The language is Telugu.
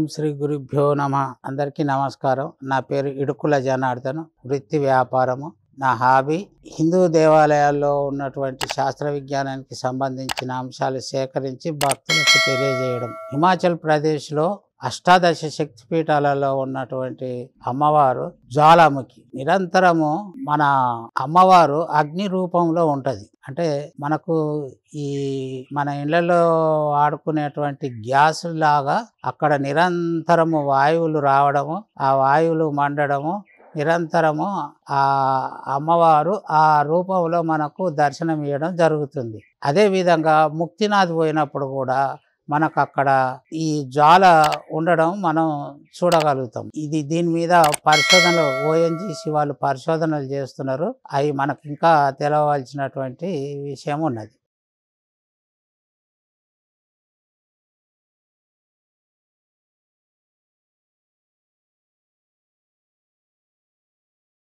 ఓం శ్రీ గురుభ్యో నమ అందరికీ నమస్కారం నా పేరు ఇడుకుల జనార్దన్ వృత్తి వ్యాపారము నా హాబీ హిందూ దేవాలయాల్లో ఉన్నటువంటి శాస్త్ర విజ్ఞానానికి సంబంధించిన అంశాలు సేకరించి భక్తులకు తెలియజేయడం హిమాచల్ ప్రదేశ్లో అష్టాదశ శక్తి పీఠాలలో ఉన్నటువంటి అమ్మవారు జ్వాలాముఖి నిరంతరము మన అమ్మవారు అగ్ని రూపంలో ఉంటది అంటే మనకు ఈ మన ఇళ్లలో వాడుకునేటువంటి గ్యాస్ లాగా అక్కడ నిరంతరము వాయువులు రావడము ఆ వాయువులు మండడము నిరంతరము ఆ అమ్మవారు ఆ రూపంలో మనకు దర్శనం ఇవ్వడం జరుగుతుంది అదే విధంగా ముక్తినాథ్ పోయినప్పుడు కూడా మనకు అక్కడ ఈ జ్వాల ఉండడం మనం చూడగలుగుతాం ఇది దీని మీద పరిశోధనలు ఓఎన్జీసీ వాళ్ళు పరిశోధనలు చేస్తున్నారు అవి మనకు ఇంకా తెలవలసినటువంటి విషయం ఉన్నది